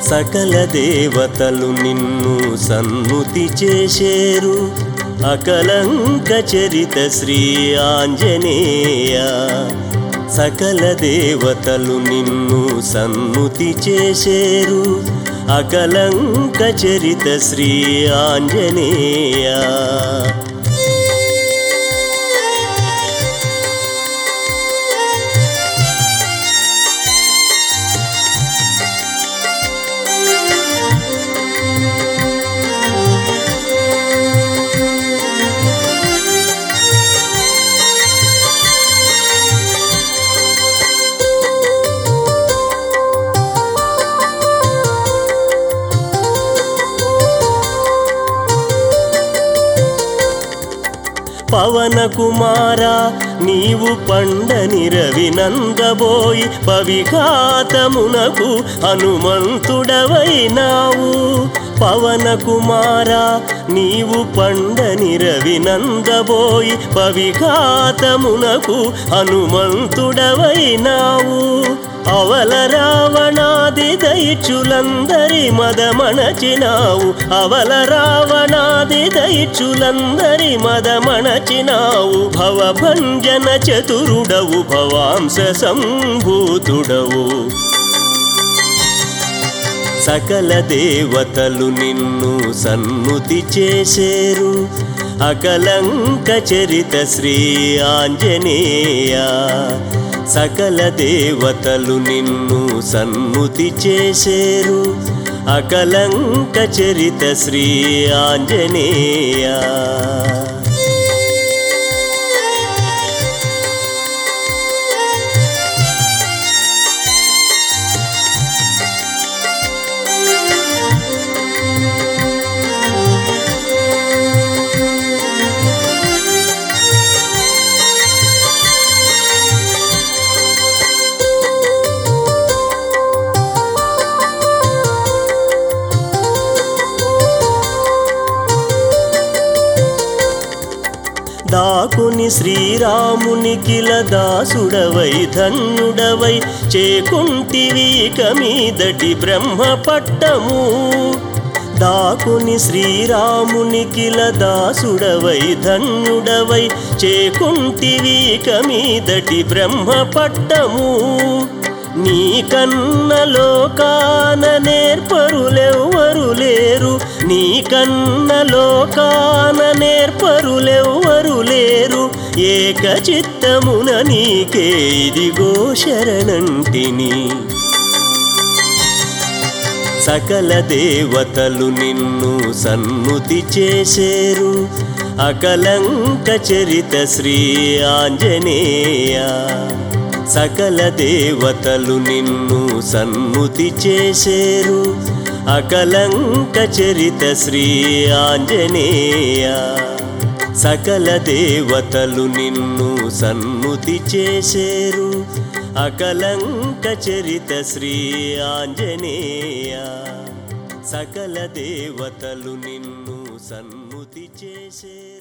సకల దేవతలు నిన్ను సన్నుతి చేసేరు అకలంక చరిత శ్రీ ఆంజనేయ సకల దేవతలు నిన్ను సన్నుతి చేసేరు అకలంక చరిత శ్రీ ఆంజనేయ పవన కుమార నీవు పండని రవినందబోయి పవిఘాతమునకు హనుమంతుడవైనావు పవన కుమార నీవు పండని రవినందబోయి పవిఘాతమునకు హనుమంతుడవైనావు అవల రావణాది దైత్యులందరి మదమణచినావు అవల రావణాది దైత్యులందరి మదమణచినావు భవభంజన చతురుడవు భవాంశ సంభూతుడవు సకల దేవతలు నిన్ను సన్నుతి చేసేరు అకలంక చరిత శ్రీ ఆంజనేయ సకల దేవతలు నిన్ను సన్నుతి చేసేరు అకలంక చరిత శ్రీ ఆంజనేయ దాకుని శ్రీరామునికిల దాసుడవై ధన్యుడవై చేకుంటివి మీదటి బ్రహ్మ పట్టము దాకుని శ్రీరామునికిల దాసుడవై ధన్యుడవై చేకుంటివి మీదటి బ్రహ్మ పట్టము నీ కన్న లోకాన నేర్పరులెవ్వరు లేరు నీ కన్న లోకాన నేర్పరులెవ్వరు లేరు ఏక చిత్తమున నీకే ఇదిగో శరణంటిని సకల దేవతలు నిన్ను సన్నుతి చేసేరు అకలంక చరిత శ్రీ ఆంజనేయ సకల దేవతలు నిన్ను సన్నుతి చేసేరు అకలంక చరిత శ్రీ ఆంజనేయ సకల దేవతలు నిన్ను సన్నుతి చేసేరు అకలంక చరిత శ్రీ ఆంజనేయ సకల దేవతలు నిన్ను సన్నుతి చేసేరు